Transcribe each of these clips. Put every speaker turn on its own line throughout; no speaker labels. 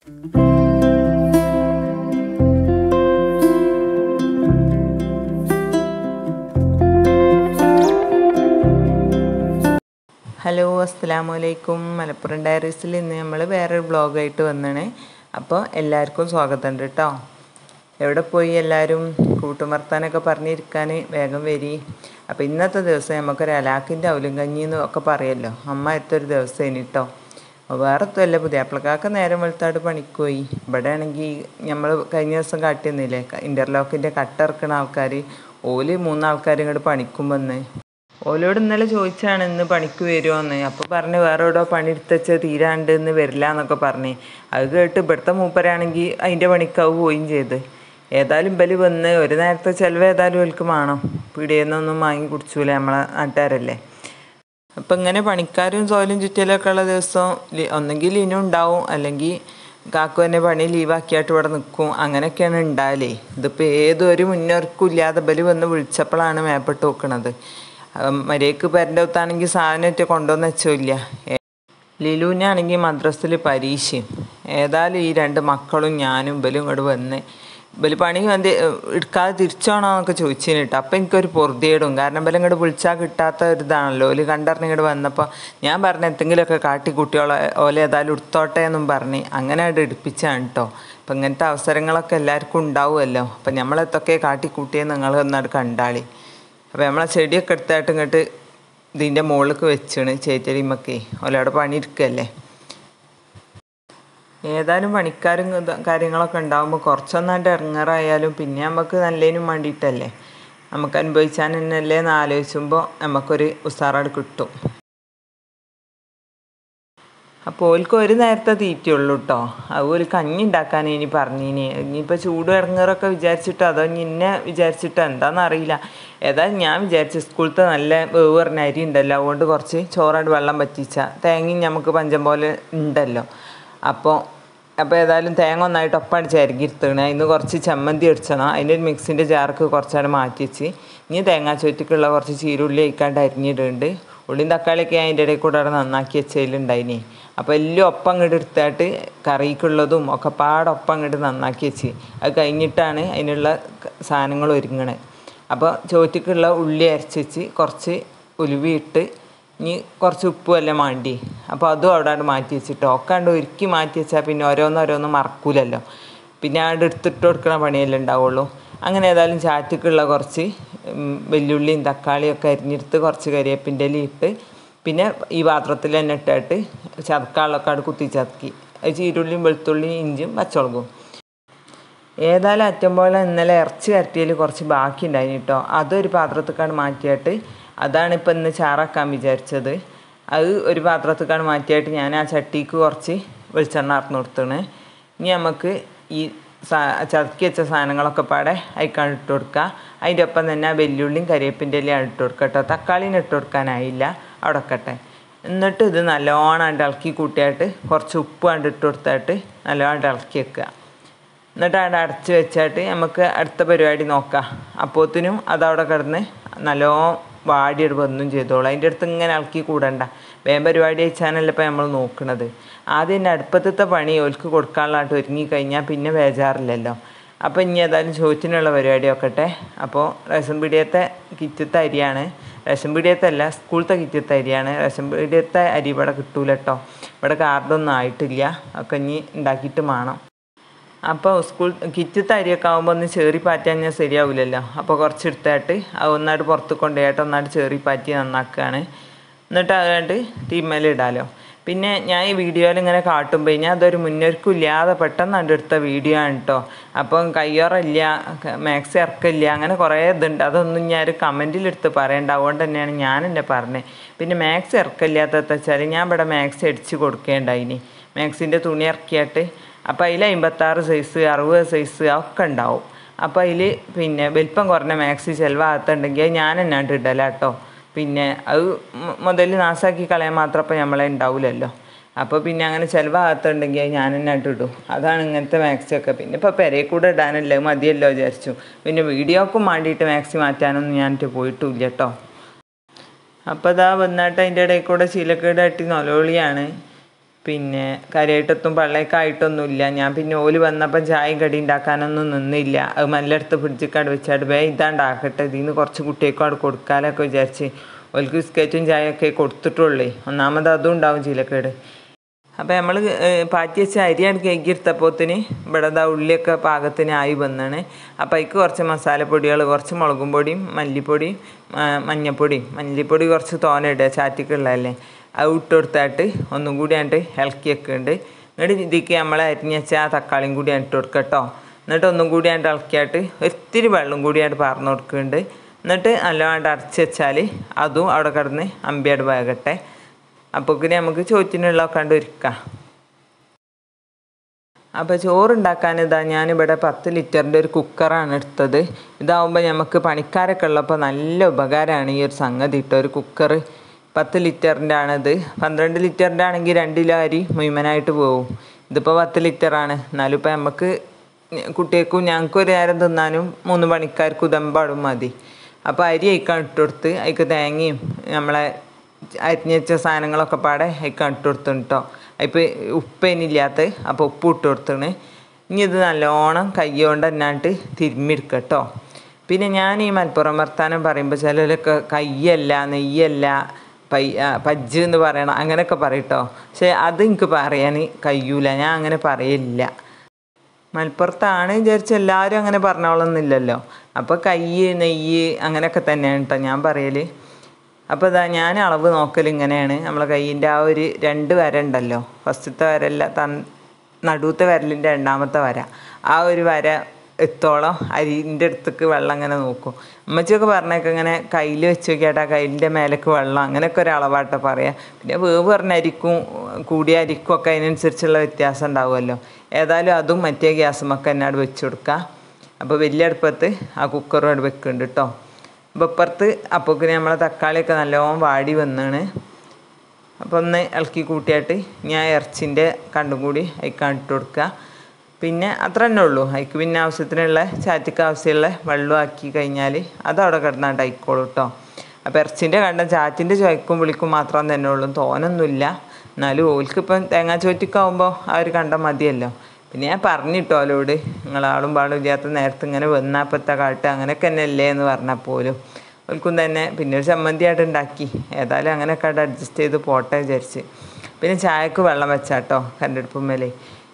Hello അസ്സലാമു അലൈക്കും മലപ്പുറം ഡയറീസിൽ ഇന്ന് നമ്മൾ വേറൊരു വ്ളോഗായിട്ട് വന്നാണ് അപ്പോൾ എല്ലാവർക്കും സ്വാഗതം ഉണ്ട് കേട്ടോ എവിടെ പോയി എല്ലാവരും കൂട്ടുമർത്താനൊക്കെ പറഞ്ഞിരിക്കാൻ വേഗം വരി അപ്പോൾ ഇന്നത്തെ ദിവസം നമുക്കൊരു അലാക്കിൻ്റെ അവലും കഞ്ഞി എന്ന് ഒക്കെ പറയല്ലോ അമ്മ എത്തൊരു ദിവസം കേട്ടോ വേറെ ഒത്തുമല്ല പുതിയാപ്പിളക്കാർക്ക് നേരം വെളുത്താട് പണിക്ക് പോയി ഇവിടെ ആണെങ്കിൽ നമ്മൾ കഴിഞ്ഞ ദിവസം കാട്ടിയൊന്നുമില്ലേ ഇൻ്റർലോക്കിൻ്റെ കട്ട ഇറക്കുന്ന ആൾക്കാർ ഓല് മൂന്നാൾക്കാർ ഇങ്ങോട്ട് പണിക്കും വന്ന് ഓലോട് ഇന്നലെ ചോദിച്ചാണ് ഇന്ന് പണിക്ക് വരുമോന്ന് അപ്പോൾ പറഞ്ഞ് വേറെ എവിടെയോ പണി എടുത്തച്ച് തീരാണ്ട് ഇന്ന് വരില്ല എന്നൊക്കെ പറഞ്ഞ് അത് കേട്ട് ഇവിടുത്തെ മൂപ്പരാണെങ്കിൽ അതിൻ്റെ പണിക്ക് അത് പോവുകയും ചെയ്ത് ഏതായാലും ബലി വന്ന് ഒരു നേരത്തെ ചിലവ് ഏതായാലും ഓൽക്ക് വേണം പീടിയെന്നൊന്നും വാങ്ങി കുടിച്ചൂല നമ്മളെ നാട്ടുകാരല്ലേ അപ്പം ഇങ്ങനെ പണിക്കാരും സോയിലും ചുറ്റലൊക്കെ ഉള്ള ദിവസം ലി- ഒന്നെങ്കിൽ ഇനും ഉണ്ടാവും അല്ലെങ്കിൽ കാക്കു തന്നെ പണി ലീവാക്കിയായിട്ട് ഇവിടെ നിൽക്കും അങ്ങനെയൊക്കെയാണ് ഉണ്ടാകലേ ഇതിപ്പോൾ ഏതൊരു മുന്നോർക്കും ഇല്ലാതെ ബലി വന്ന് വിളിച്ചപ്പോഴാണ് മേപ്പെട്ട് നോക്കണത് മര്യാദക്ക് പെരൻ്റെ ഒത്താണെങ്കിൽ സാധനമൊക്കെ കൊണ്ടുവന്ന് വെച്ചില്ല ലിലുവിനാണെങ്കിൽ മദ്രസിൽ പരീക്ഷയും ഏതായാലും ഈ രണ്ട് മക്കളും ഞാനും ഇവലും ഇങ്ങോട്ട് വന്ന് ഇവല് പണി വന്ന് എടുക്കാതെ തിരിച്ചോണോ എന്നൊക്കെ ചോദിച്ചതിന് കേട്ടോ അപ്പം എനിക്കൊരു പൊറുതിയിടും കാരണം ഇവലും ഇങ്ങോട്ട് വിളിച്ചാൽ കിട്ടാത്ത ഒരു ഇതാണല്ലോ ഓല് കണ്ടറിഞ്ഞ് ഇങ്ങോട്ട് വന്നപ്പോൾ ഞാൻ പറഞ്ഞ എന്തെങ്കിലുമൊക്കെ കാട്ടി കുട്ടികളെ ഓല ഏതായാലും എടുത്തോട്ടെ എന്നും പറഞ്ഞ് അങ്ങനെ അവിടെ എടുപ്പിച്ചാണ് കേട്ടോ അപ്പം ഇങ്ങനത്തെ അവസരങ്ങളൊക്കെ എല്ലാവർക്കും ഉണ്ടാവുമല്ലോ അപ്പം നമ്മളെത്തൊക്കെ കാട്ടിക്കൂട്ടിയെ നിങ്ങൾ ഒന്നവിടെ കണ്ടാളി അപ്പോൾ നമ്മളെ ചെടിയൊക്കെ എടുത്തായിട്ട് ഇങ്ങോട്ട് ഇതിൻ്റെ മുകളിലേക്ക് വെച്ചാണ് ചേച്ചടിമൊക്കെ ഓലവിടെ പണിയെടുക്കല്ലേ ഏതായാലും പണിക്കാരും ഇത് കാര്യങ്ങളൊക്കെ ഉണ്ടാകുമ്പോൾ കുറച്ചൊന്നാണ്ട് ഇറങ്ങാറായാലും പിന്നെ നമുക്ക് നല്ലതിനും വേണ്ടിയിട്ടല്ലേ നമുക്ക് അനുഭവിച്ചാൽ തന്നെയല്ലേ എന്ന് ആലോചിച്ചുമ്പോൾ നമുക്കൊരു ഉസാറാട് കിട്ടും അപ്പോൾ ഓൽക്ക് ഒരു നേരത്തെ തീറ്റയുള്ളൂ കേട്ടോ അതുപോലെ കഞ്ഞി ഉണ്ടാക്കാൻ ഇനി പറഞ്ഞിനി ഇനിയിപ്പോൾ ചൂട് ഇറങ്ങാറൊക്കെ വിചാരിച്ചിട്ടോ അതോ ഇനി ഇന്നെ വിചാരിച്ചിട്ടോ എന്താണെന്ന് അറിയില്ല ഏതായാലും ഞാൻ വിചാരിച്ചു സ്കൂളത്തെ നല്ല വേവ് പറഞ്ഞ അരി ഉണ്ടല്ലോ അതുകൊണ്ട് കുറച്ച് ചോറായിട്ട് വെള്ളം പറ്റിച്ച തേങ്ങയും നമുക്ക് പഞ്ചം പോലെ ഉണ്ടല്ലോ അപ്പോൾ അപ്പോൾ ഏതായാലും തേങ്ങ ഒന്നായിട്ട് ഒപ്പടിച്ച് അരികിരുത്തണം അതിന് കുറച്ച് ചമ്മന്തി അടിച്ചണം അതിൻ്റെ ഒരു മിക്സിൻ്റെ ജാർക്ക് കുറച്ചാണ് മാറ്റി വെച്ച് ഇനി തേങ്ങാ ചോറ്റക്കുള്ള കുറച്ച് ചീരുള്ളി അയക്കാണ്ട് അരിഞ്ഞിടുന്നുണ്ട് ഉള്ളിയും തക്കാളിയൊക്കെ അതിൻ്റെ ഇടയിൽ കൂടെ അവിടെ നന്നാക്കി വെച്ചതിലുണ്ടായിനി അപ്പോൾ എല്ലാം ഒപ്പം അങ്ങോട്ട് എടുത്തിട്ട് കറിക്കുള്ളതും ഒക്കെ പാടെ ഒപ്പം അങ്ങോട്ട് നന്നാക്കി വെച്ച് അത് കഴിഞ്ഞിട്ടാണ് അതിനുള്ള സാധനങ്ങൾ ഒരുങ്ങണത് അപ്പോൾ ചോറ്റക്കുള്ള ഉള്ളി അരച്ച് വെച്ച് കുറച്ച് ഉലുവിയിട്ട് ഇനി കുറച്ച് ഉപ്പും എല്ലാം മാണ്ടി അപ്പോൾ അതും അവിടെ അങ്ങട് മാറ്റി വെച്ചിട്ട് ഒക്കെ കണ്ട് ഒരുക്കി മാറ്റി വെച്ചാൽ പിന്നെ ഓരോന്നോരോന്ന് മറക്കൂലല്ലോ പിന്നെ അവിടെ എടുത്തിട്ട് കൊടുക്കണ പണിയല്ലേ ഉണ്ടാവുള്ളൂ അങ്ങനെ ഏതായാലും ചാറ്റക്കുള്ള കുറച്ച് ഉം, വെല്ലുള്ളിയും തക്കാളിയും ഒക്കെ അരിഞ്ഞെടുത്ത് കുറച്ച് കരിവേപ്പിൻ്റെ ഇല ഇട്ട് പിന്നെ ഈ പാത്രത്തിൽ തന്നെ ഇട്ടിട്ട് ചതക്കാളൊക്കെ അവിടെ കുത്തി ചതക്കി അത് ചീരുള്ളിയും വെളുത്തുള്ളിയും ഇഞ്ചിയും പച്ചമുളകും ഏതായാലും അറ്റം പോലെ ഇന്നലെ ഇറച്ചി കരട്ടിയതിൽ കുറച്ച് ബാക്കി ഉണ്ടായിന് കേട്ടോ അതൊരു പാത്രത്തേക്കാണ് മാറ്റിയിട്ട് അതാണ് ഇപ്പം ഇന്ന് ചാറാക്കാൻ വിചാരിച്ചത് അത് ഒരു പാത്രത്തേക്കാണ് മാറ്റിയിട്ട് ഞാൻ ആ ചട്ടിക്ക് കുറച്ച് വെളിച്ചെണ്ണ അറന്ന് കൊടുത്തണ് ഇനി നമുക്ക് ഈ സാ ചതക്കി വെച്ച സാധനങ്ങളൊക്കെ പാടെ അതിക്കാണ് ഇട്ട് കൊടുക്കുക അതിൻ്റെ ഒപ്പം തന്നെ ആ വെല്ലുള്ളിയും കരിവേപ്പിൻ്റെ ഇലയാണ് ഇട്ട് കൊടുക്കുക കേട്ടോ തക്കാളീനെ ഇട്ട് കൊടുക്കാനായില്ല അവിടെ വെക്കട്ടെ എന്നിട്ട് ഇത് നല്ലോണം ഇളക്കി കൂട്ടിയായിട്ട് കുറച്ച് ഉപ്പ് കണ്ട് ഇട്ട് കൊടുത്തായിട്ട് നല്ലോണം ഇളക്കി വെക്കുക എന്നിട്ട് അവിടെ അടച്ച് വെച്ചായിട്ട് നമുക്ക് അടുത്ത പരിപാടി നോക്കാം അപ്പോത്തിനും അതവിടെ കിടന്ന് നല്ലോ വാടിയെടുപ്പ് ഒന്നും ചെയ്തോളൂ അതിൻ്റെ അടുത്ത് ഇങ്ങനെ ഇളക്കി കൂടണ്ട വേഗം പരിപാടി വെച്ചാണല്ലോ ഇപ്പോൾ നമ്മൾ നോക്കുന്നത് ആദ്യം തന്നെ അടുപ്പത്തത്തെ പണി ഓൽക്ക് കൊടുക്കാനുള്ളതായിട്ട് ഒരുങ്ങി കഴിഞ്ഞാൽ പിന്നെ ബേജാറില്ലല്ലോ അപ്പോൾ ഇനി ഏതായാലും ചോറ്റിനുള്ള പരിപാടി നോക്കട്ടെ അപ്പോൾ റേഷൻ പീടിയത്തെ കിറ്റത്തെ അരിയാണ് റേഷൻ പീടിയത്തെ അല്ല സ്കൂളത്തെ കിറ്റത്തെ അരിയാണ് റേഷൻ പീടിയത്തെ അരി ഇവിടെ കിട്ടൂല കേട്ടോ ഇവിടെ കാർഡൊന്നും ആയിട്ടില്ല ഒക്കെ ഇനി ഉണ്ടാക്കിയിട്ട് വേണം അപ്പോൾ സ്കൂൾ കിറ്റത്തെ അരിയൊക്കെ ആകുമ്പോൾ ഒന്ന് ചേറി പാറ്റാൻ ഞാൻ ശരിയാവില്ലല്ലോ അപ്പോൾ കുറച്ച് എടുത്തായിട്ട് അത് ഒന്നായിട്ട് പുറത്ത് കൊണ്ടുപോയിട്ട് ഒന്നായിട്ട് ചേറി പാറ്റി നന്നാക്കുകയാണ് എന്നിട്ട് അതുകൊണ്ട് തീമേലിടാലോ പിന്നെ ഞാൻ ഈ വീഡിയോയിൽ ഇങ്ങനെ കാട്ടുമ്പോൾ ഞാൻ അതൊരു മുന്നൊരുക്കം ഇല്ലാതെ പെട്ടെന്ന് കണ്ടെടുത്ത വീഡിയോ ആണ് കേട്ടോ അപ്പം കയ്യോറില്ല മാക്സ് ഇറക്കില്ല അങ്ങനെ കുറേ ഇതുണ്ട് അതൊന്നും ഞാൻ ഒരു കമൻറ്റിലെടുത്ത് പറയണ്ട അതുകൊണ്ട് തന്നെയാണ് ഞാൻ എന്നെ പറഞ്ഞത് പിന്നെ മാക്സ് ഇറക്കില്ലാത്തത് വെച്ചാൽ ഞാൻ ഇവിടെ മാക്സ് അടിച്ച് കൊടുക്കേണ്ടായിനി മാക്സിൻ്റെ തുണി ഇറക്കിയിട്ട് അപ്പോൾ അതിൽ അമ്പത്താറ് സൈസ് അറുപത് സൈസ് ഒക്കെ ഉണ്ടാവും അപ്പോൾ അതിൽ പിന്നെ വലിപ്പം കുറഞ്ഞ മാക്സി ചിലവാകത്തുണ്ടെങ്കിൽ ഞാൻ എന്നാണ്ട് ഇടല കേട്ടോ പിന്നെ അത് മുതൽ നാശാക്കി കളയാൻ മാത്രം അപ്പോൾ നമ്മളെ ഉണ്ടാവില്ലല്ലോ അപ്പോൾ പിന്നെ അങ്ങനെ ചിലവാകത്തുണ്ടെങ്കിൽ അത് ഞാൻ എന്നായിട്ട് ഇടും അതാണ് ഇങ്ങനത്തെ മാക്സിയൊക്കെ പിന്നെ ഇപ്പോൾ പെരയിൽ കൂടെ ഇടാനല്ലേ മതിയല്ലോ വിചാരിച്ചു പിന്നെ വീഡിയോക്കും വേണ്ടിയിട്ട് മാക്സി മാറ്റാനൊന്നും ഞാനിട്ട് പോയിട്ടില്ല കേട്ടോ അപ്പോൾ ഇതാ വന്നിട്ട് അതിൻ്റെ ഇടയിൽ കൂടെ ശീലക്കേടായിട്ട് നൊലോളിയാണ് പിന്നെ കാര്യമായിട്ടൊന്നും പള്ളേക്കായിട്ടൊന്നുമില്ല ഞാൻ പിന്നെ ഓല് വന്നപ്പം ചായയും കടി ഉണ്ടാക്കാനൊന്നും നിന്നില്ല അത് മല്ലെടുത്ത് ഫ്രിഡ്ജിക്കാട് വെച്ചാട് വേ ഇതാണ്ടാക്കട്ടെ ഇതിൽ നിന്ന് കുറച്ച് കുട്ടികൾക്കും അവിടെ കൊടുക്കാനൊക്കെ വിചാരിച്ച് ഓൽക്ക് ബിസ്ക്കറ്റും ചായയൊക്കെ കൊടുത്തിട്ടുള്ളേ ഒന്നാമത് അതും ഉണ്ടാവും ചീലക്കേട് അപ്പോൾ നമ്മൾ പാറ്റി വെച്ച അരിയാണ് കേക്കിയെടുത്തപ്പോത്തിന് ഇവിടെ ദാ ഉള്ളിയൊക്കെ പാകത്തിന് ആയി വന്നാണ് അപ്പോൾ അതിക്ക് കുറച്ച് മസാലപ്പൊടികൾ കുറച്ച് മുളകും പൊടിയും മല്ലിപ്പൊടിയും ആ, മഞ്ഞപ്പൊടിയും മല്ലിപ്പൊടി കുറച്ച് തോന ഇടുക ചാറ്റിക്കുള്ളതല്ലേ അത് ഇട്ട് കൊടുത്തായിട്ട് ഒന്നും കൂടി ആയിട്ട് ഇളക്കി വെക്കുന്നുണ്ട് എന്നിട്ട് ഇതിക്ക് നമ്മൾ അരിഞ്ഞ് വെച്ച ആ തക്കാളിയും കൂടി ഇട്ട് കൊടുക്കുക കേട്ടോ എന്നിട്ട് ഒന്നും കൂടി ആയിട്ട് ഇളക്കിയായിട്ട് ഒത്തിരി വെള്ളം കൂടി ആയിട്ട് പാർന്ന് കൊടുക്കുന്നുണ്ട് എന്നിട്ട് നല്ലവണ്ണം അടച്ച് വെച്ചാൽ അതും അവിടെ കിടന്ന് അമ്പിയാട് വേകട്ടെ അപ്പോക്കിന് നമുക്ക് ചോറ്റിനുള്ളതൊക്കെ കണ്ട് ഒരുക്കാം അപ്പോൾ ചോറുണ്ടാക്കാൻ ഇതാ ഞാനിവിടെ പത്ത് ലിറ്ററിൻ്റെ ഒരു കുക്കറാണ് എടുത്തത് ഇതാവുമ്പോൾ നമുക്ക് പണിക്കാരൊക്കെ ഉള്ളപ്പോൾ നല്ല ഉപകാരമാണ് ഈ ഒരു സംഗതി ഇട്ടോ ഒരു കുക്കർ പത്ത് ലിറ്ററിൻ്റെ ആണിത് പന്ത്രണ്ട് ലിറ്ററിൻ്റെ ആണെങ്കിൽ രണ്ട് കിലോ അരി മുഴുവനായിട്ട് പോകും ഇതിപ്പോൾ പത്ത് ലിറ്ററാണ് എന്നാലും ഇപ്പോൾ നമുക്ക് കുട്ടികൾക്കും ഞങ്ങൾക്കും ഒരു നേരം തിന്നാനും മൂന്ന് പണിക്കാർക്കും ഉദമ്പാടും മതി അപ്പോൾ അരി അയക്കാൻ ഇട്ട് കൊടുത്ത് അതിക്ക് തേങ്ങയും നമ്മളെ അരിഞ്ഞ് വെച്ച സാധനങ്ങളൊക്കെ പാടെ അതിക്കാൻ ഇട്ട് കൊടുത്തിട്ടുണ്ട് കേട്ടോ അതിപ്പോൾ ഉപ്പേനില്ലാത്ത അപ്പോൾ ഉപ്പ് ഇട്ട് കൊടുത്തിണ് ഇനി ഇത് നല്ലോണം കൈ കൊണ്ട് തന്നായിട്ട് തിരുമ്മിയെടുക്കുക കേട്ടോ പിന്നെ ഞാൻ ഈ മലപ്പുറം വർത്താനം പറയുമ്പോൾ ചിലരൊക്കെ കയ്യല്ല നെയ്യല്ല പൈ ആ, പജ്ജ് എന്ന് പറയണം അങ്ങനെയൊക്കെ പറയട്ടോ പക്ഷേ അത് എനിക്ക് പറയാൻ കഴിയൂല ഞാൻ അങ്ങനെ പറയില്ല മലപ്പുറത്താണ് വിചാരിച്ച് എല്ലാവരും അങ്ങനെ പറഞ്ഞോളന്നില്ലല്ലോ അപ്പോൾ കൈ നെയ്യ് അങ്ങനെയൊക്കെ തന്നെയാണ് കേട്ടോ ഞാൻ പറയൽ അപ്പോൾ ഇതാ ഞാൻ അളവ് നോക്കൽ ഇങ്ങനെയാണ് നമ്മളെ കയ്യിൻ്റെ ആ ഒരു രണ്ട് വര ഉണ്ടല്ലോ ഫസ്റ്റത്തെ വരല്ല തൻ നടുവത്തെ വരലിൻ്റെ രണ്ടാമത്തെ വര ആ ഒരു വര എത്തോളം അരിൻ്റെ അടുത്തേക്ക് വെള്ളം അങ്ങനെ നോക്കും അമ്മച്ചിയൊക്കെ പറഞ്ഞേക്കെ ഇങ്ങനെ കയ്യിൽ വെച്ച് നോക്കിയാട്ടാ കയ്യിൻ്റെ മേലേക്ക് വെള്ളം അങ്ങനെയൊക്കെ ഒരു അളവാട്ടോ പറയാം പിന്നെ വേവ് പറഞ്ഞ അരിക്കും കൂടിയ അരിക്കും ഒക്കെ അതിനനുസരിച്ചുള്ള വ്യത്യാസം ഉണ്ടാവുമല്ലോ ഏതായാലും അതും മറ്റേ ഗ്യാസുമൊക്കെ എന്നാട് വെച്ച് കൊടുക്കുക അപ്പോൾ വലിയ അടുപ്പത്ത് ആ കുക്കറും അവിടെ വെക്കുന്നുണ്ട് കേട്ടോ അപ്പോൾ ഇപ്പുറത്ത് അപ്പോക്കിന് നമ്മളെ തക്കാളിയൊക്കെ നല്ലോണം വാടി വന്നാണ് അപ്പോൾ ഒന്ന് ഇളക്കി കൂട്ടിയായിട്ട് ഞാൻ ഇറച്ചിൻ്റെ കണ്ടും കൂടി അതിക്കാൻ ഇട്ട് കൊടുക്കുക പിന്നെ അത്ര തന്നെ ഉള്ളൂ അതിക്ക് പിന്നെ ആവശ്യത്തിനുള്ള ചാറ്റിക്ക് ആവശ്യമുള്ള വെള്ളം ആക്കി കഴിഞ്ഞാൽ അത് അവിടെ കിടന്നാണ്ട് ആയിക്കോളൂ കേട്ടോ അപ്പോൾ ഇറച്ചിൻ്റെ കണ്ടം ചാറ്റിൻ്റെ ചോയ്ക്കും വിളിക്കും മാത്രം തന്നെ ഉള്ളൂ തോനൊന്നുമില്ല എന്നാലും ഓൽക്ക് ഇപ്പം തേങ്ങാ ചോറ്റിക്കാവുമ്പോൾ ആ ഒരു കണ്ടം മതിയല്ലോ പിന്നെ ഞാൻ പറഞ്ഞിട്ടോ അവരോട് നിങ്ങളാളും പാടും ഇല്ലാത്ത നേരത്ത് ഇങ്ങനെ വന്നാപ്പത്തെ കാട്ട് അങ്ങനെയൊക്കെ തന്നെ അല്ലേ എന്ന് പറഞ്ഞാൽ പോലും ഓൽക്കും തന്നെ പിന്നെ ഒരു ചമ്മന്തിയായിട്ട് ഉണ്ടാക്കി ഏതായാലും അങ്ങനെയൊക്കെ ആയിട്ട് അഡ്ജസ്റ്റ് ചെയ്ത് പോട്ടെ വിചാരിച്ച് പിന്നെ ചായക്ക് വെള്ളം വെച്ചാട്ടോ കണ്ടെടുപ്പുമ്മേലേ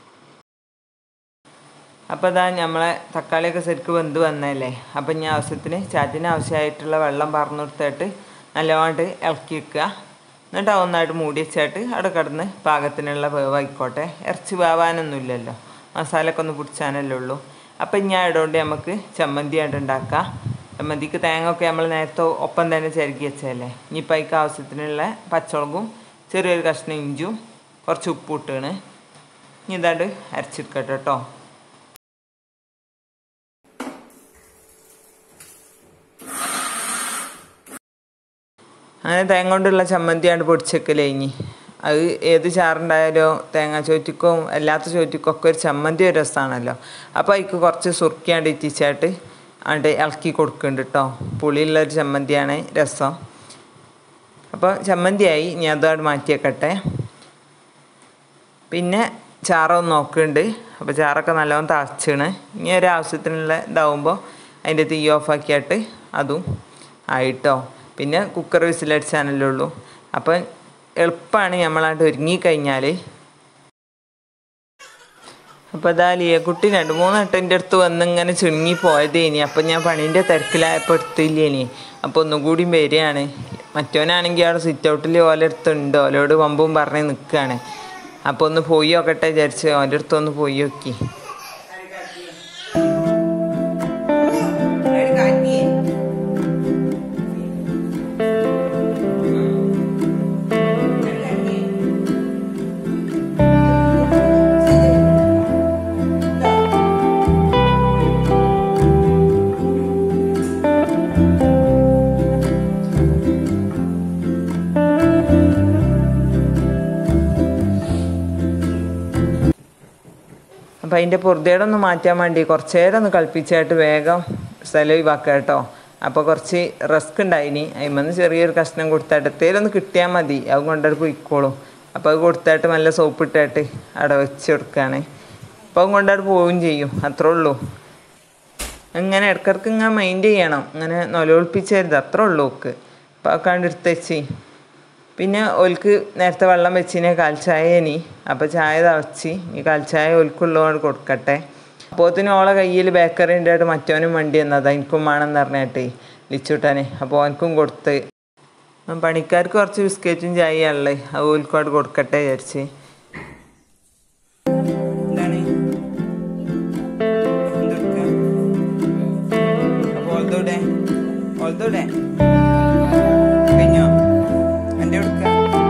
അപ്പോൾ ഇതാ നമ്മളെ തക്കാളിയൊക്കെ ശരിക്കും വെന്ത് വന്നതല്ലേ അപ്പം ഇനി ആവശ്യത്തിന് ചാറ്റിന് ആവശ്യമായിട്ടുള്ള വെള്ളം പറഞ്ഞു കൊടുത്തിട്ട് നല്ലവണ്ണം ഇളക്കി വെക്കുക എന്നിട്ട് ഒന്നായിട്ട് മൂടി വെച്ചിട്ട് അവിടെ കിടന്ന് പാകത്തിനുള്ള വേവായിക്കോട്ടെ ഇറച്ചി വേവാനൊന്നുമില്ലല്ലോ മസാലയൊക്കെ ഒന്ന് പിടിച്ചാനല്ലേ ഉള്ളൂ അപ്പം ഇനി ഇടുകൊണ്ട് നമുക്ക് ചമ്മന്തി ആയിട്ട് ഉണ്ടാക്കാം ചമ്മന്തിക്ക് തേങ്ങ ഒക്കെ നമ്മൾ നേരത്തെ ഒപ്പം തന്നെ ചിരകി വെച്ചതല്ലേ ഇനിയിപ്പോൾ അതിക്ക് ആവശ്യത്തിനുള്ള പച്ചമുളകും ചെറിയൊരു കഷ്ണം ഇഞ്ചും കുറച്ച് ഉപ്പ് ഇട്ടാണ് ഇനി ഇതാണ്ട് അരച്ചെടുക്കട്ടെ കേട്ടോ അങ്ങനെ തേങ്ങ കൊണ്ടുള്ള ചമ്മന്തിയാണ് പൊടിച്ചേക്കലേ ഇനി അത് ഏത് ചാറുണ്ടായാലോ തേങ്ങ ചോറ്റിക്കും അല്ലാത്ത ചോറ്റിക്കും ഒക്കെ ഒരു ചമ്മന്തി ഒരു രസമാണല്ലോ അപ്പോൾ അതിക്ക് കുറച്ച് സുർക്കിയാണ്ട് ഇറ്റിച്ചായിട്ട് ആണ്ട് ഇളക്കി കൊടുക്കുന്നുണ്ട് കേട്ടോ പുളിയുള്ള ഒരു ചമ്മന്തിയാണ് രസം അപ്പോൾ ചമ്മന്തിയായി ഇനി അതോട് മാറ്റിയേക്കട്ടെ പിന്നെ ചാറൊന്ന് നോക്കുന്നുണ്ട് അപ്പോൾ ചാറൊക്കെ നല്ലോണം തിളച്ചാണ് ഇനി ഒരു ആവശ്യത്തിനുള്ള ഇതാവുമ്പോൾ അതിൻ്റെ തീ ഓഫാക്കിയിട്ട് അതും ആയിട്ടോ പിന്നെ കുക്കർ വിസിലടിച്ചാനല്ലേ ഉള്ളൂ അപ്പം എളുപ്പമാണ് നമ്മളാണ്ട് ഒരുങ്ങിക്കഴിഞ്ഞാൽ അപ്പോൾ അതാ ലിയക്കുട്ടി രണ്ട് മൂന്ന് വട്ടം എൻ്റെ അടുത്ത് വന്ന് ഇങ്ങനെ ചുരുങ്ങി പോയതേനി അപ്പം ഞാൻ പണീൻ്റെ തിരക്കിലായപ്പോൾ എടുത്തില്ലേനി അപ്പോൾ ഒന്നും കൂടി വരികയാണ് മറ്റവനാണെങ്കിൽ അവിടെ സിറ്റ് ഔട്ടിൽ ഓല അടുത്തുണ്ട് ഓലോട് വമ്പും പറഞ്ഞ് നിൽക്കുകയാണ് അപ്പോൾ ഒന്ന് പോയി നോക്കട്ടെ വിചാരിച്ച് ഓൻ്റെ അടുത്ത് ഒന്ന് പോയി നോക്കി അപ്പം അതിൻ്റെ പൊറുതേടൊന്ന് മാറ്റാൻ വേണ്ടി കുറച്ച് നേരം ഒന്ന് കളിപ്പിച്ചായിട്ട് വേഗം സ്ഥലം ഒഴിവാക്കുക കേട്ടോ അപ്പോൾ കുറച്ച് റിസ്ക് ഉണ്ടായിനി അതിമെന്ന് ചെറിയൊരു കഷ്ണം കൊടുത്തായിട്ട് എത്തേലൊന്ന് കിട്ടിയാൽ മതി അത് കൊണ്ടത് പോയിക്കോളും അപ്പോൾ അത് കൊടുത്തിട്ട് നല്ല സോപ്പ് ഇട്ടിട്ട് അവിടെ വെച്ച് കൊടുക്കുകയാണ് അപ്പോൾ കൊണ്ടവിടെ പോവുകയും ചെയ്യും അത്രേ ഉള്ളൂ ഇങ്ങനെ ഇടക്കിടക്ക് ഇങ്ങനെ മൈൻഡ് ചെയ്യണം ഇങ്ങനെ നൊലോളിപ്പിച്ചരുത് അത്രേ ഉള്ളൂ ഓക്ക് അപ്പോൾ അക്കാണ്ട് എടുത്ത് വെച്ച് പിന്നെ ഓൽക്ക് നേരത്തെ വെള്ളം വെച്ചിനെ കാൽച്ചായ ഇനി അപ്പോൾ ചായ തിളച്ച് ഈ കാൽച്ചായ ഓൽക്കുള്ളതുകൊണ്ട് കൊടുക്കട്ടെ അപ്പോത്തിന് ഓളെ കയ്യിൽ ബേക്കറി ഉണ്ടായിട്ട് മറ്റവനും വണ്ടി എന്നതാ എനിക്കും വേണമെന്ന് പറഞ്ഞിട്ട് ലിച്ചൂട്ടാനെ അപ്പോൾ ഓനക്കും കൊടുത്ത് പണിക്കാർക്ക് കുറച്ച് ബിസ്ക്കറ്റും ചായ ഉള്ളത് അത് ഓൽക്കോട് കൊടുക്കട്ടെ വിചാരിച്ച് എന്താണ് എന്തെടുക്കാ? അപ്പൊ ഓൾതോടെ ഓൾതോടെ കഴിഞ്ഞോ എൻ്റെ കൊടുക്ക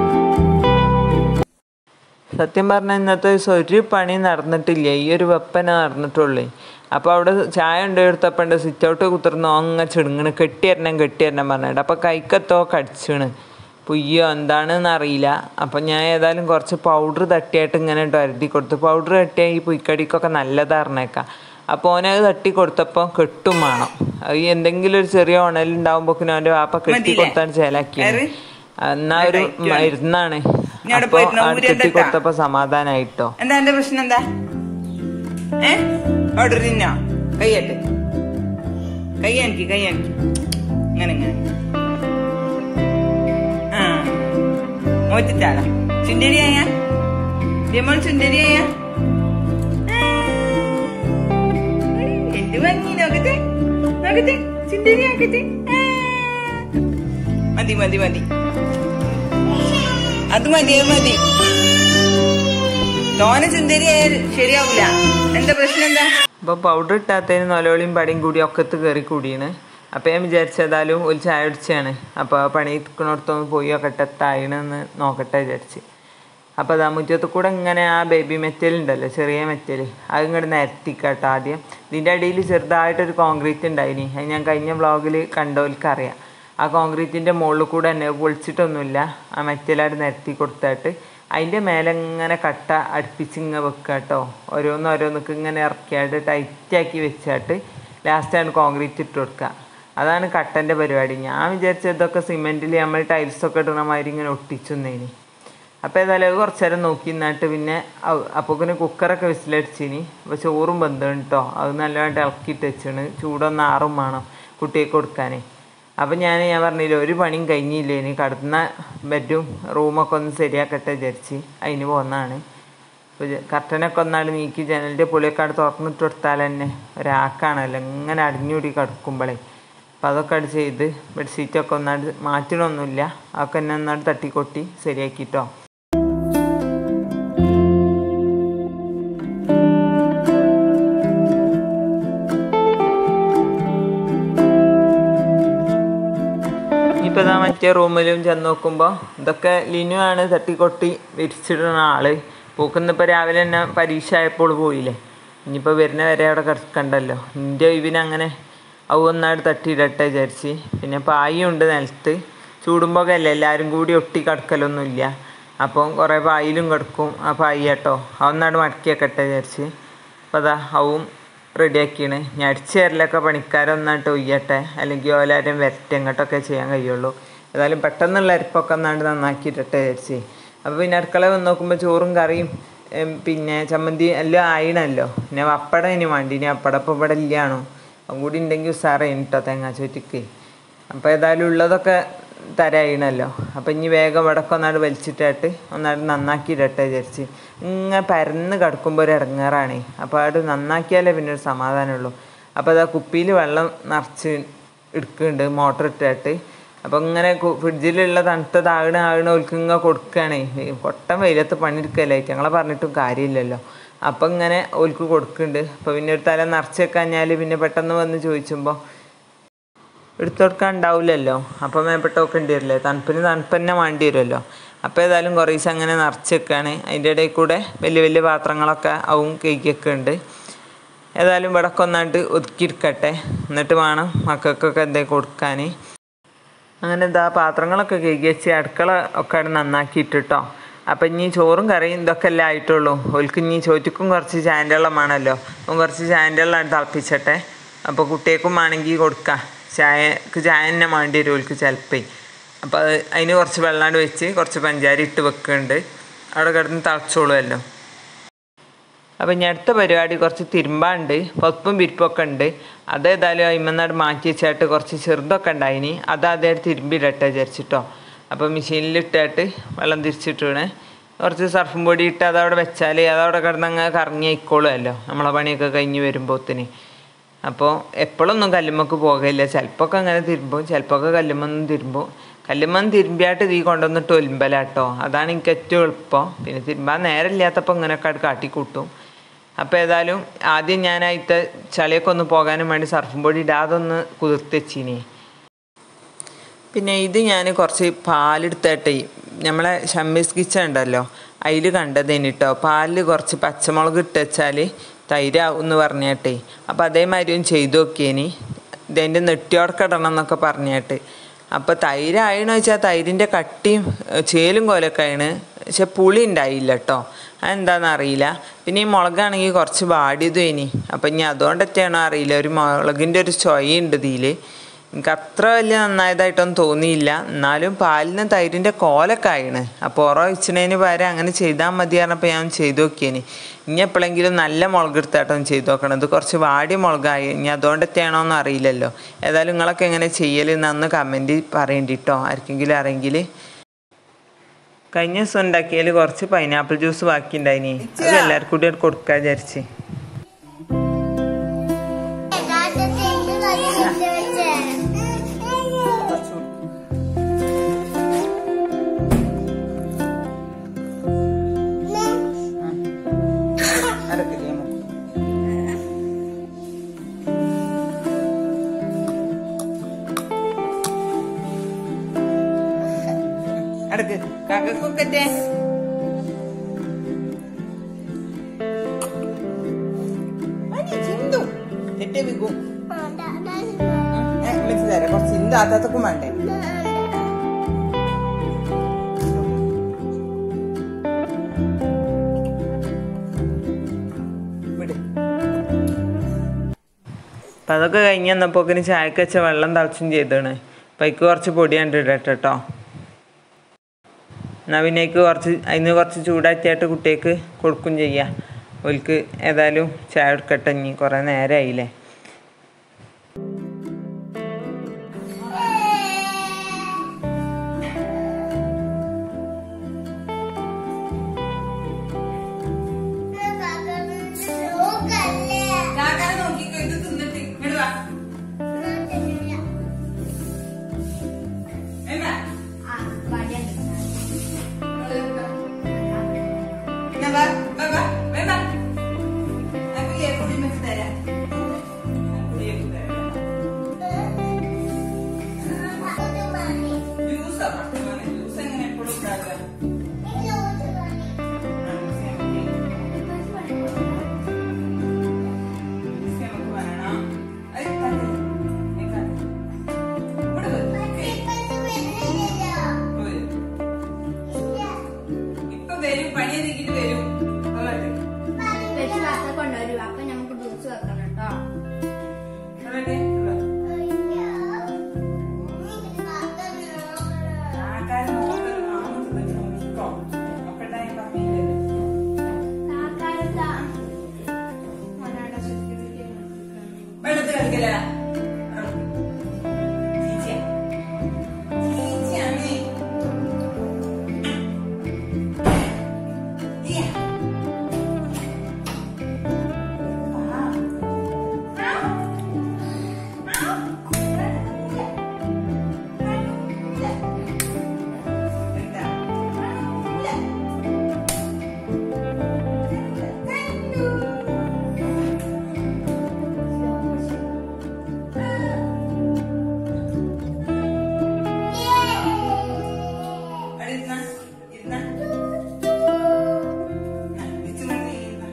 സത്യം പറഞ്ഞാൽ ഇന്നത്തെ ദിവസം ഒരു പണി നടന്നിട്ടില്ല ഈ ഒരു വെപ്പന നടന്നിട്ടുള്ളേ അപ്പോൾ അവിടെ ചായ കൊണ്ടുകൊടുത്തപ്പോൾ ഉണ്ട് സിറ്റ് ഔട്ട് കുത്തിർന്ന് അങ്ങ് ചെടുങ്ങണ് കെട്ടിയരണം കെട്ടിയരണം പറഞ്ഞിട്ട് അപ്പോൾ കൈക്കത്തോ കടിച്ചണ് പുയ്യോ എന്താണെന്ന് അറിയില്ല അപ്പം ഞാൻ ഏതായാലും കുറച്ച് പൗഡർ തട്ടിയായിട്ട് ഇങ്ങനെ വരുതി കൊടുത്തു പൗഡർ തട്ടിയാൽ ഈ പുയ്ക്കടിക്കൊക്കെ നല്ലതാറിനേക്കാം അപ്പോൾ ഓനത് തട്ടി കൊടുത്തപ്പോൾ കെട്ടും വേണം അത് ഈ എന്തെങ്കിലും ഒരു ചെറിയ ഉണലുണ്ടാകുമ്പോക്കിനും അവൻ്റെ വാപ്പ കെട്ടി
മതിയില്ലേ?
കൊടുത്താണ് ചേലാക്കി
ഏറ്?
എന്നാ ഒരു മരുന്നാണ്
ഞാൻ അവിടെ
അപ്പോൾ
പോയിരുന്നോ?
അത്
ഊരി
കെട്ടി
എന്താ?
കൊടുത്തപ്പോൾ സമാധാനായിട്ടോ
എന്താ എന്റെ പ്രശ്നം എന്താ ഏ ഓർഡർ തിന്നോ കയ്യട്ട് കൈ എനിക്ക് കൈ എനിക്ക് ഇങ്ങനെ ഇങ്ങനെ ആ മോറ്റിട്ടാളാ ചുണ്ടരിയായ രമോൾ ചുണ്ടരിയായ എന്ത് ഭംഗി നോക്കട്ടെ നോക്കട്ടെ ചുണ്ടരി ആക്കട്ടെ ആ. മതി മതി മതി അത് മതി അത് മതി തോനെ സുന്ദരിയായാൽ ശരിയാവൂല എന്താ പ്രശ്നം എന്താ
അപ്പോൾ പൗഡർ ഇട്ടാത്തതിന് നൊലോളിയും പടിയും കൂടി ഒക്കത്ത് കയറി കൂടിയാണ് അപ്പോൾ ഞാൻ വിചാരിച്ചതായാലും ഒരു ചായ അടിച്ചാണ് അപ്പോൾ ആ പണി നിൽക്കുന്നിടത്തൊന്ന് പോയി നോക്കട്ടെ താഴണെന്ന് നോക്കട്ടെ വിചാരിച്ച് അപ്പോൾ അതാ മുറ്റത്ത് കൂടെ ഇങ്ങനെ ആ ബേബി മെറ്റൽ ഉണ്ടല്ലോ ചെറിയ മെറ്റൽ അത് ഇങ്ങോട്ട് നിരത്തിക്കാട്ടോ ആദ്യം ഇതിൻ്റെ അടിയിൽ ചെറുതായിട്ടൊരു കോൺക്രീറ്റ് ഉണ്ടായിനി അത് ഞാൻ കഴിഞ്ഞ വ്ളോഗിൽ കണ്ടവർക്ക് ആ കോൺക്രീറ്റിൻ്റെ മുകളിൽ കൂടെ തന്നെ പൊളിച്ചിട്ടൊന്നുമില്ല ആ മെറ്റലായിട്ട് നിരത്തി കൊടുത്തിട്ട് അതിൻ്റെ മേലെ ഇങ്ങനെ കട്ട അടുപ്പിച്ച് ഇങ്ങനെ വെക്കുക കേട്ടോ ഓരോന്ന് ഓരോന്നൊക്കെ ഇങ്ങനെ ഇറക്കിയായിട്ട് ടൈറ്റാക്കി വെച്ചായിട്ട് ലാസ്റ്റാണ് കോൺക്രീറ്റ് ഇട്ട് കൊടുക്കുക അതാണ് കട്ടൻ്റെ പരിപാടി ഞാൻ വിചാരിച്ചത് ഇതൊക്കെ സിമെൻറ്റിൽ നമ്മൾ ടൈൽസൊക്കെ ഇടണ മാതിരി ഇങ്ങനെ ഒട്ടിച്ചൊന്നേനി അപ്പോൾ ഏതായാലും അത് കുറച്ച് നേരം നോക്കി നിന്നിട്ട് പിന്നെ അപ്പോൾ പിന്നെ കുക്കറൊക്കെ വിസിലടിച്ചിനി അപ്പോൾ ചോറും ബന്ധം കേട്ടോ അത് നല്ലതായിട്ട് ഇളക്കിയിട്ട് വെച്ചാണ് ചൂടൊന്ന് ആറും വേണം കുട്ടിക്ക് കൊടുക്കാനേ അപ്പം ഞാൻ ഞാൻ പറഞ്ഞില്ല ഒരു പണിയും കഴിഞ്ഞില്ല ഇനി കടന്ന ബെഡും റൂമൊക്കെ ഒന്ന് ശരിയാക്കട്ടെ വിചാരിച്ച് അതിന് പോന്നാണ് അപ്പോൾ കർട്ടനൊക്കെ ഒന്നാട് നീക്കി ജനലിൻ്റെ പൊളിയൊക്കെ അവിടെ തുറന്നിട്ട് കൊടുത്താൽ തന്നെ ഒരാക്കാണല്ലോ ഇങ്ങനെ അടിഞ്ഞൂടി കിടക്കുമ്പോഴേ അപ്പം അതൊക്കെ അടി ചെയ്ത് ബെഡ്ഷീറ്റൊക്കെ ഒന്നാട് മാറ്റണമൊന്നുമില്ല അതൊക്കെ എന്നെ ഒന്നാട് തട്ടിക്കൊട്ടി ശരിയാക്കിട്ടോ ഇനിയിപ്പോൾ ഇതാ മറ്റേ റൂമിലും ചെന്ന് നോക്കുമ്പോൾ ഇതൊക്കെ ലിനു ആണ് തട്ടിക്കൊട്ടി വിരിച്ചിടുന്ന ആള് പൂക്കുന്നിപ്പോൾ രാവിലെ തന്നെ പരീക്ഷ ആയപ്പോൾ പോയില്ലേ ഇനിയിപ്പോൾ വരുന്ന വരെ അവിടെ കിടക്കണ്ടല്ലോ എൻ്റെ ഇവനങ്ങനെ അവ ഒന്നാട് തട്ടിയിടട്ടെ വിചാരിച്ച് പിന്നെ പായും ഉണ്ട് നിലത്ത് ചൂടുമ്പോൾ അല്ലേ എല്ലാവരും കൂടി ഒട്ടി കിടക്കലൊന്നുമില്ല അപ്പം കുറേ പായിലും കിടക്കും ആ പായി കേട്ടോ അതൊന്നാട് മടക്കി വെക്കട്ടെ വിചാരിച്ച് അപ്പോൾ അതാ അവും റെഡിയാക്കിയാണ് ഞാൻ അടിച്ചു തരലൊക്കെ പണിക്കാരൊന്നായിട്ട് ഒയ്യട്ടെ അല്ലെങ്കിൽ ഓലാരും വരട്ടെ ഇങ്ങോട്ടൊക്കെ ചെയ്യാൻ കഴിയുള്ളൂ ഏതായാലും പെട്ടെന്നുള്ള അരിപ്പൊക്കെ ഒന്നാണ്ട് നന്നാക്കിയിട്ടെ വിചാരിച്ച് അപ്പോൾ പിന്നെ അടുക്കള വന്ന് നോക്കുമ്പോൾ ചോറും കറിയും എം, പിന്നെ ചമ്മന്തി എല്ലാം ആയിണല്ലോ പിന്നെ പപ്പടം ഇനി വേണ്ടി ഇനി പപ്പടം ഇപ്പോൾ ഇവിടെ ഇല്ലാണോ അതും കൂടി ഉണ്ടെങ്കിൽ ഉസാറേ കേട്ടോ തേങ്ങാ ചോറ്റിക്ക് അപ്പോൾ ഏതായാലും ഉള്ളതൊക്കെ തരായിണല്ലോ അപ്പം ഇനി വേഗം ഇവിടൊക്കെ ഒന്നാട് വലിച്ചിട്ടായിട്ട് ഒന്നാട് നന്നാക്കിയിടട്ടെ വിചാരിച്ച് ഇങ്ങനെ പരന്ന് കിടക്കുമ്പോൾ ഒരു ഇടങ്ങാറാണേ അപ്പോൾ അത് നന്നാക്കിയാലേ പിന്നെ ഒരു സമാധാനമുള്ളൂ അപ്പോൾ അതാ കുപ്പിയിൽ വെള്ളം നിറച്ച് എടുക്കുന്നുണ്ട് മോട്ടർ ഇട്ടിട്ട് അപ്പോൾ ഇങ്ങനെ കു- ഫ്രിഡ്ജിലുള്ള തണുത്ത താഴണ ആകണ ഓൽക്ക് ഇങ്ങനെ കൊടുക്കുകയാണേ കൊട്ടം വെയിലത്ത് പണിയെടുക്കല്ലേ ഞങ്ങളെ പറഞ്ഞിട്ടും കാര്യമില്ലല്ലോ അപ്പം ഇങ്ങനെ ഓൽക്ക് കൊടുക്കുന്നുണ്ട് അപ്പോൾ പിന്നെ ഒരു തല നിറച്ച് വെക്കാഞ്ഞാൽ പിന്നെ പെട്ടെന്ന് വന്ന് ചോദിച്ചുമ്പോൾ എടുത്തുകൊടുക്കാൻ ഉണ്ടാവില്ലല്ലോ അപ്പം മേപ്പെട്ട വെക്കേണ്ടി വരില്ലേ തണുപ്പിന് തണുപ്പ് തന്നെ വേണ്ടി വരുമല്ലോ അപ്പോൾ ഏതായാലും കുറേ ദിവസം അങ്ങനെ നിറച്ച് വെക്കുകയാണ് അതിൻ്റെ ഇടയിൽ കൂടെ വലിയ വലിയ പാത്രങ്ങളൊക്കെ അവും കേക്കൊക്കെ ഉണ്ട് ഏതായാലും ഇവിടൊക്കെ ഒന്നാണ്ട് ഒതുക്കിയെടുക്കട്ടെ എന്നിട്ട് വേണം മക്കൾക്കൊക്കെ എന്തെങ്കിലും കൊടുക്കാൻ അങ്ങനെ ഇതാ പാത്രങ്ങളൊക്കെ കഴുകി വെച്ച് അടുക്കള ഒക്കെ അവിടെ നന്നാക്കിയിട്ടിട്ടോ അപ്പം ഇനി ചോറും കറിയും ഇതൊക്കെ അല്ലേ ആയിട്ടുള്ളൂ ഓൽക്ക് ഇനി ചോറ്റക്കും കുറച്ച് ചായൻ്റെ വെള്ളം വേണമല്ലോ അപ്പം കുറച്ച് ചായൻ്റെ വെള്ളം തിളപ്പിച്ചട്ടെ അപ്പോൾ കുട്ടികൾക്കും വേണമെങ്കിൽ കൊടുക്കാം ചായക്ക് ചായ തന്നെ വേണ്ടി വരും ഓൽക്ക് ചിലപ്പോൾ അപ്പോൾ അത് അതിന് കുറച്ച് വെള്ളാണ്ട് വെച്ച് കുറച്ച് പഞ്ചാര ഇട്ട് വെക്കുന്നുണ്ട് അവിടെ കിടന്ന് തളച്ചോളുമല്ലോ അപ്പം ഇനി അടുത്ത പരിപാടി കുറച്ച് തിരുമ്പാണ്ട് പൊതുപ്പും വിരിപ്പൊക്കെ ഉണ്ട് അതേതായാലും അയിമന്നാട് മാറ്റി വെച്ചായിട്ട് കുറച്ച് ചെറുതൊക്കെ ഉണ്ടായിനി അത് അതേ തിരുമ്പിയിടട്ടെ വിചാരിച്ചിട്ടോ അപ്പം മെഷീനിലിട്ടിട്ട് വെള്ളം തിരിച്ചിട്ടാണ് കുറച്ച് സർഫും പൊടി ഇട്ട് അതവിടെ വെച്ചാൽ അതവിടെ കിടന്നങ്ങ് കറങ്ങി ആയിക്കോളുമല്ലോ നമ്മളെ പണിയൊക്കെ കഴിഞ്ഞ് വരുമ്പോത്തിന് അപ്പോൾ എപ്പോഴൊന്നും കല്ലുമ്മക്ക് പോകില്ല ചിലപ്പോൾ ഒക്കെ അങ്ങനെ തിരുമ്പും ചിലപ്പോൾ ഒക്കെ കല്ലുമ്മൊന്നും തിരുമ്പും കല്ലുമ്മൻ തിരുമ്പിയായിട്ട് തീ കൊണ്ടുവന്നിട്ട് ഒലിമ്പലാട്ടോ അതാണ് എനിക്ക് ഏറ്റവും എളുപ്പം പിന്നെ തിരുമ്പാൻ നേരമില്ലാത്തപ്പോൾ ഇങ്ങനെയൊക്കെ അത് കാട്ടിക്കൂട്ടും അപ്പോൾ ഏതായാലും ആദ്യം ഞാൻ അതിത്തെ ചളിയൊക്കെ ഒന്ന് പോകാനും വേണ്ടി സർഫും പൊടി ഇടാതെ ഒന്ന് കുതിർത്ത് വെച്ചിനി പിന്നെ ഇത് ഞാൻ കുറച്ച് പാലെടുത്തിട്ടേ നമ്മളെ ഷമ്മീസ് കിച്ചൺ ഉണ്ടല്ലോ അതിൽ കണ്ടതേന് കേട്ടോ പാലിൽ കുറച്ച് പച്ചമുളക് ഇട്ട് വെച്ചാൽ തൈരാവും എന്ന് പറഞ്ഞേട്ടെ അപ്പോൾ അതേമാതിരി ഒന്ന് ചെയ്തു നോക്കിയേനി ഇതിൻ്റെ നെട്ടിയോടൊക്കെ ഇടണം എന്നൊക്കെ പറഞ്ഞേട്ട് അപ്പോൾ തൈരായെന്ന് വെച്ചാൽ തൈരിൻ്റെ കട്ടിയും ഏഹ്, ചേലും കോലൊക്കെ ആണ് പക്ഷെ പുളി ഉണ്ടായില്ല കേട്ടോ അതെന്താണെന്ന് അറിയില്ല പിന്നെ ഈ മുളകാണെങ്കിൽ കുറച്ച് വാടിയതും ഇനി അപ്പം ഇനി അതുകൊണ്ടൊക്കെയാണോ അറിയില്ല ഒരു മുളകിൻ്റെ ഒരു ചൊയുണ്ട് ഇതിൽ എനിക്ക് അത്ര വലിയ നന്നായതായിട്ടൊന്നും തോന്നിയില്ല എന്നാലും പാലിന് തൈരിൻ്റെ കോലൊക്കെ ആയിണ് അപ്പോൾ ഉറ വെച്ചതിന് പകരം അങ്ങനെ ചെയ്താൽ മതി പറഞ്ഞപ്പോൾ ഞാൻ ചെയ്തു നോക്കിയേന് ഇനി എപ്പോഴെങ്കിലും നല്ല മുളക് എടുത്തായിട്ടൊന്ന് ചെയ്തു നോക്കണം ഇത് കുറച്ച് വാടിയ മുളകായി ഇനി അതുകൊണ്ടൊക്കെയാണോ എന്ന് അറിയില്ലല്ലോ ഏതായാലും നിങ്ങളൊക്കെ എങ്ങനെ ചെയ്യലെന്ന് അന്ന് കമൻറ്റ് പറയേണ്ടിട്ടോ ആർക്കെങ്കിലും അറിയെങ്കിൽ കഴിഞ്ഞ ദിവസം ഉണ്ടാക്കിയതിൽ കുറച്ച് പൈനാപ്പിൾ ജ്യൂസ് ബാക്കി ഉണ്ടായിനി അത് എല്ലാവർക്കും കൂടി കൊടുക്കാൻ വിചാരിച്ച്
അടക്കില്ലേ നമുക്ക് അടക്ക് കാക്കൊക്കെ ചിന്തു തെറ്റേ വിൽക്കും മിക്സ് തരാം കുറച്ച് ചിന്ത അത്തക്കും വേണ്ടേ വിട്
അപ്പം അതൊക്കെ കഴിഞ്ഞ് വന്നപ്പോക്കിന് ചായക്ക് വെച്ച വെള്ളം തിളച്ചും ചെയ്താണ് അപ്പം അതിക്ക് കുറച്ച് പൊടി കണ്ട് ഇടട്ടെ കേട്ടോ എന്നാൽ പിന്നെ അതിക്ക് കുറച്ച് അതിന് കുറച്ച് ചൂടാറ്റിയായിട്ട് കുട്ടിക്ക് കൊടുക്കും ചെയ്യാം ഓൽക്ക് ഏതായാലും ചായ എടുക്കട്ടെ ഇനി കുറേ നേരമായില്ലേ
കാക്കാനെ നോക്കിക്കോ ഇത് തിന്നിട്ട് ഇങ്ങോട്ട് വാ എന്നാ എന്നാ വാ വാ വാ വേണ്ട നമുക്ക് ഏർക്കുടി മിക്സ് തരാം ഏർക്കുടി തരാം ജ്യൂസോ ജ്യൂസ് എങ്ങനെ എപ്പോഴും ഉണ്ടാക്കുക ജ്യൂസ് നമുക്ക് വേണം അത് തന്നില്ല. ഇത് തന്നില്ല. ഇവിടെ വരൂ. വരൂ. ഇപ്പൊ വരും പണി ഒതുക്കിട്ട് വരും അങ്ങോട്ട്.
കൊണ്ടുവരും അപ്പൊ നമുക്ക് ജ്യൂസ് വെക്കണം കേട്ടോ
അങ്ങോട്ട്. ഇവിടെ. ആൾക്കാര് നോക്കല് കാണുന്നത് നിങ്ങൾ നിൽക്കോ. നോക്കണ്ട ഞാൻ പറഞ്ഞില്ലല്ലോ. വെള്ളത്തിൽ കളിക്കല ചീച്ചിയാ ചീച്ചിയാണ് ഇയ്യ. ആ. എന്താ? അവിടെ ഇരുന്നാ. ഇരുന്നാ. ആ, ഇച്ചിരി കൂടി ഇരുന്നാ.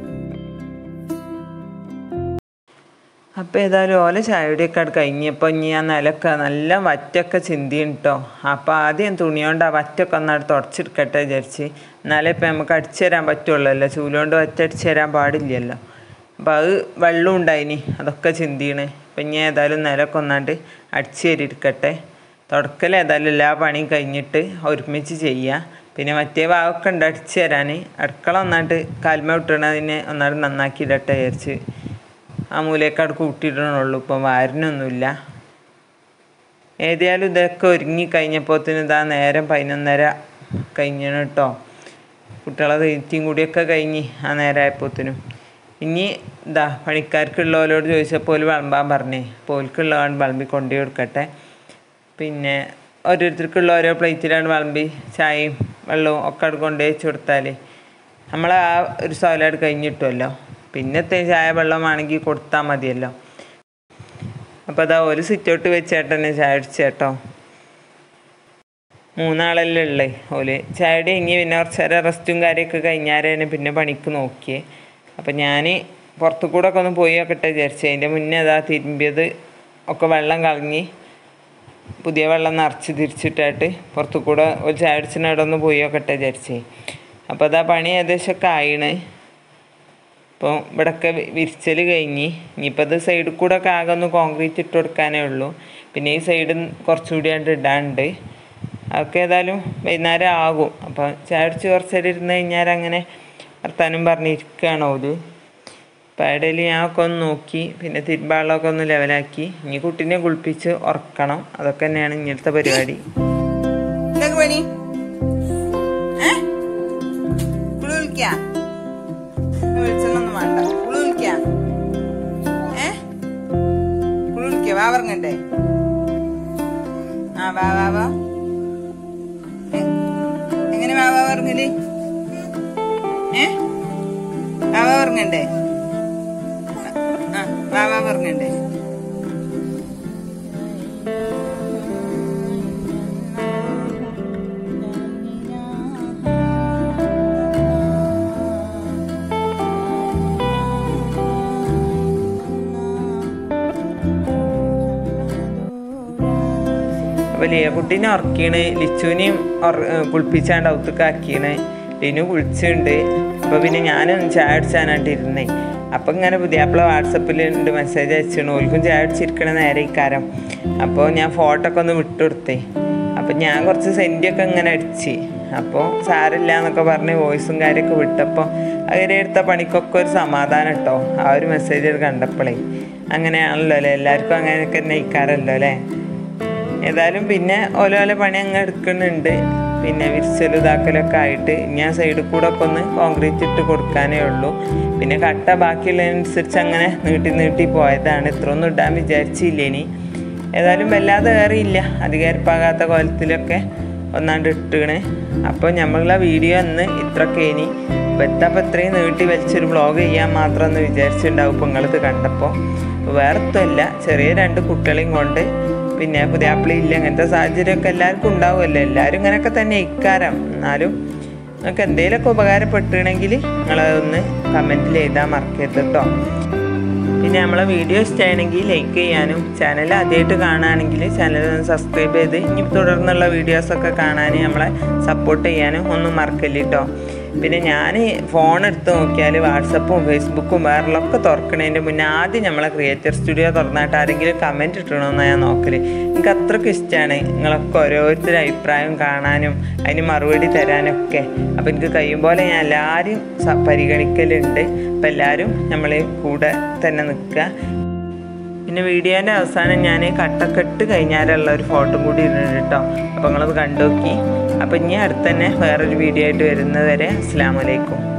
അപ്പോൾ ഏതായാലും ഓല ചായയുടെയൊക്കെ അവിടെ കഴിഞ്ഞപ്പോൾ ഇനി ആ നിലക്കെ നല്ല വറ്റൊക്കെ ചിന്തിയും കേട്ടോ അപ്പോൾ ആദ്യം തുണി കൊണ്ട് ആ വറ്റൊക്കെ ഒന്നവിടെ തുടച്ചെടുക്കട്ടെ വിചാരിച്ച് എന്നാലേ ഇപ്പം നമുക്ക് അടിച്ചു തരാൻ പറ്റുള്ളല്ലോ ചൂലുകൊണ്ട് വറ്റ അടിച്ചു തരാൻ പാടില്ലല്ലോ അപ്പോൾ അത് വെള്ളം ഉണ്ടായിനി അതൊക്കെ ചിന്തിയണ് അപ്പം ഇനി ഏതായാലും നിലമൊക്കെ ഒന്നാണ്ട് അടിച്ചു തരിയിരിക്കട്ടെ തുടക്കൽ ഏതായാലും എല്ലാ പണിയും കഴിഞ്ഞിട്ട് ഒരുമിച്ച് ചെയ്യുക പിന്നെ മറ്റേ ഭാഗമൊക്കെ ഉണ്ട് അടിച്ചു തരാൻ അടുക്കള ഒന്നായിട്ട് കാൽമ വിട്ടണതിനെ ഒന്നായിട്ട് നന്നാക്കി ഇടട്ടെ വിചാരിച്ച് ആ മൂലയൊക്കെ അവിടെ കൂട്ടിയിടണുള്ളൂ ഇപ്പം വാരനൊന്നുമില്ല ഏതായാലും ഇതൊക്കെ ഒരുങ്ങി കഴിഞ്ഞപ്പോഴത്തേന് ഇതാ നേരം പതിനൊന്നര കഴിഞ്ഞാണ് കേട്ടോ കുട്ടികളെ തീറ്റയും കൂടിയൊക്കെ കഴിഞ്ഞ് ആ നേരമായപ്പോഴത്തേനും ഇനി ഇതാ പണിക്കാർക്കുള്ളവരോട് ചോദിച്ചപ്പോൾ ഓല് വിളമ്പാൻ പറഞ്ഞേ പോൽക്കുള്ളവൻ വിളമ്പി കൊണ്ടു കൊടുക്കട്ടെ പിന്നെ ഓരോരുത്തർക്കുള്ള ഓരോ പ്ലേറ്റിലാണ് വിളമ്പി ചായയും വെള്ളവും ഒക്കെ അവിടെ കൊണ്ടുപോയി വെച്ച് കൊടുത്താൽ നമ്മൾ ആ ഒരു സോലാട് കഴിഞ്ഞിട്ടുമല്ലോ പിന്നത്തെ ചായ വെള്ളമാണെങ്കിൽ കൊടുത്താൽ മതിയല്ലോ അപ്പോൾ അതാ ഒരു സിറ്റൗട്ട് വെച്ചേട്ടനെ ചായ അടിച്ചേട്ടോ മൂന്നാളല്ലേ ഉള്ളേ ഓല് ചായയുടെ കഴിഞ്ഞ് പിന്നെ കുറച്ച് നേരം റെസ്റ്റും കാര്യമൊക്കെ കഴിഞ്ഞാരാണ് പിന്നെ പണിക്ക് നോക്കിയേ അപ്പം ഞാൻ പുറത്തു കൂടെ ഒക്കെ ഒന്ന് പോയി നോക്കട്ടെ വിചാരിച്ചു അതിൻ്റെ മുന്നേ അതാ തിരുമ്പിയത് ഒക്കെ വെള്ളം കളഞ്ഞ് പുതിയ വെള്ളം നിറച്ച് തിരിച്ചിട്ടായിട്ട് പുറത്തു കൂടെ ഒരു ചായ അടിച്ചിട്ട് ഒന്ന് പോയി നോക്കട്ടെ വിചാരിച്ചേ അപ്പോൾ അതാ പണി ഏകദേശമൊക്കെ ആയിണ് ഇപ്പോൾ ഇവിടെയൊക്കെ വിരിച്ചൽ കഴിഞ്ഞ് ഇനിയിപ്പോൾ അത് സൈഡിൽ കൂടെ ഒക്കെ ആകെ ഒന്ന് കോൺക്രീറ്റ് ഇട്ട് കൊടുക്കാനേ ഉള്ളൂ പിന്നെ ഈ സൈഡ് കുറച്ചുകൂടി ആണ്ട് ഇടാണ്ട് അതൊക്കെ ഏതായാലും വൈകുന്നേരം ആകും അപ്പോൾ ചായ അടിച്ച് കുറച്ച് നേരം ഇരുന്ന് കഴിഞ്ഞാൽ അങ്ങനെ വർത്താനം പറഞ്ഞിരിക്കുകയാണ് ഓല് അപ്പോൾ ഇടയിൽ ഞാനൊക്കെ ഒന്ന് നോക്കി പിന്നെ തിരുമ്പാളൊക്കെ ഒന്ന് ലെവലാക്കി ഇനി കുട്ടീനെ കുളിപ്പിച്ച് ഉറക്കണം അതൊക്കെ തന്നെയാണ് ഇങ്ങനത്തെ പരിപാടി
എന്തൊക്കെ പണി ഏ കുളി വിളിക്കാ വിളിച്ചൊന്നും വേണ്ട കുളി വിളിക്കാ ഏ കുളി വിളിക്കാ വാ പറഞ്ഞണ്ടേ ആ വാ വാ വാ എ- എങ്ങനെ വാ വാ പറഞ്ഞല് ഏ വാ വാ പറഞ്ഞണ്ടേ ആ വാ വാ പറഞ്ഞണ്ടേ
അപ്പോൾ ലിയ കുട്ടീനെ ഉറക്കീണ് ലിച്ചുവിനെയും ഉറ- ഏ, കുളിപ്പിച്ചാണ്ട് ഔത്തുക്കാക്കീണ് ലിനു കുളിച്ചുണ്ട് അപ്പോൾ പിന്നെ ഞാനും ചായ അടിച്ചാനായിട്ട് ഇരുന്നേ അപ്പം ഇങ്ങനെ പുതിയാപ്പിള വാട്സപ്പിലുണ്ട് മെസ്സേജ് അയച്ചിരുന്നു ഓൽക്കും ചായ അടിച്ചിരിക്കണ നേരെ ഇക്കാരം അപ്പോൾ ഞാൻ ഫോട്ടോ ഒക്കെ ഒന്ന് വിട്ടുകൊടുത്തേ അപ്പം ഞാൻ കുറച്ച് സെൻറ്റിയൊക്കെ ഇങ്ങനെ അടിച്ച് അപ്പോൾ സാരില്ല എന്നൊക്കെ പറഞ്ഞ് വോയിസും കാര്യമൊക്കെ വിട്ടപ്പോൾ അങ്ങനെ എടുത്ത പണിക്കൊക്കെ ഒരു സമാധാനം കേട്ടോ ആ ഒരു മെസ്സേജ് കണ്ടപ്പോഴേ അങ്ങനെയാണല്ലോ അല്ലേ എല്ലാവർക്കും അങ്ങനെയൊക്കെ തന്നെ ഇക്കാരല്ലോ അല്ലേ ഏതായാലും പിന്നെ ഓരോല പണി അങ്ങ് എടുക്കുന്നുണ്ട് പിന്നെ വിരിച്ചലും ഇതാക്കലൊക്കെ ആയിട്ട് ഞാൻ സൈഡിൽ കൂടെ ഒക്കെ ഒന്ന് കോൺക്രീറ്റ് ഇട്ട് കൊടുക്കാനേ ഉള്ളൂ പിന്നെ കട്ട ബാക്കിയുള്ളതനുസരിച്ച് അങ്ങനെ നീട്ടി നീട്ടി പോയതാണ് ഇത്രയൊന്നും ഇടാൻ വിചാരിച്ചില്ല ഇനി ഏതായാലും വല്ലാതെ ഏറിയില്ല അധികാരപ്പാകാത്ത കോലത്തിലൊക്കെ ഒന്നാണ്ട് ഇട്ടുകണ് അപ്പോൾ നമ്മളെ വീഡിയോ അന്ന് ഇത്രയൊക്കെ ഇനി അപ്പോൾ എത്തപ്പോൾ ഇത്രയും നീട്ടി വലിച്ചൊരു വ്ളോഗ് ചെയ്യാൻ മാത്രം എന്ന് വിചാരിച്ചിട്ടുണ്ടാവും ഇപ്പോൾ നിങ്ങളിത് കണ്ടപ്പോൾ വേറെ ഒത്തുമല്ല ചെറിയ രണ്ട് കുട്ടികളെയും കൊണ്ട് പിന്നെ പുതിയാപ്പിളി ഇല്ല അങ്ങനത്തെ സാഹചര്യമൊക്കെ എല്ലാവർക്കും ഉണ്ടാവുമല്ലോ എല്ലാവരും ഇങ്ങനെയൊക്കെ തന്നെ ഇക്കാരം എന്നാലും നിങ്ങൾക്ക് എന്തെങ്കിലുമൊക്കെ ഉപകാരപ്പെട്ടിട്ടുണ്ടെങ്കിൽ നിങ്ങളതൊന്ന് കമൻറ്റിൽ എഴുതാൻ മറക്കരുത് കേട്ടോ പിന്നെ നമ്മളെ വീഡിയോ ഇഷ്ടമാണെങ്കിൽ ലൈക്ക് ചെയ്യാനും ചാനൽ ആദ്യമായിട്ട് കാണുകയാണെങ്കിൽ ചാനൽ ഒന്ന് സബ്സ്ക്രൈബ് ചെയ്ത് ഇനി തുടർന്നുള്ള വീഡിയോസൊക്കെ കാണാൻ നമ്മളെ സപ്പോർട്ട് ചെയ്യാനും ഒന്നും മറക്കല്ല കേട്ടോ പിന്നെ ഞാൻ ഫോൺ എടുത്ത് നോക്കിയാൽ വാട്സപ്പും ഫേസ്ബുക്കും വേറെല്ലൊക്കെ തുറക്കണതിൻ്റെ മുന്നേ ആദ്യം നമ്മളെ ക്രിയേറ്റർ സ്റ്റുഡിയോ തുറന്നിട്ട് ആരെങ്കിലും കമൻറ്റ് ഇട്ടണമെന്നാണ് ഞാൻ നോക്കൽ എനിക്ക് അത്രയ്ക്ക് ഇഷ്ടമാണ് നിങ്ങളൊക്കെ ഓരോരുത്തരുടെ അഭിപ്രായം കാണാനും അതിന് മറുപടി തരാനൊക്കെ അപ്പോൾ എനിക്ക് കഴിയും പോലെ ഞാൻ എല്ലാവരും സ- പരിഗണിക്കലുണ്ട് അപ്പോൾ എല്ലാവരും നമ്മളെ കൂടെ തന്നെ നിൽക്കുക പിന്നെ വീഡിയോൻ്റെ അവസാനം ഞാൻ കട്ടൊക്കെ ഇട്ട് കഴിഞ്ഞാലുള്ള ഒരു ഫോട്ടോ കൂടി ഇടുന്നുണ്ട് കേട്ടോ അപ്പോൾ നിങ്ങളത് കണ്ടു നോക്കി അപ്പോൾ ഇനി അടുത്ത് തന്നെ വേറൊരു വീഡിയോ ആയിട്ട് വരുന്നത് വരെ അസ്സാം വലൈക്കും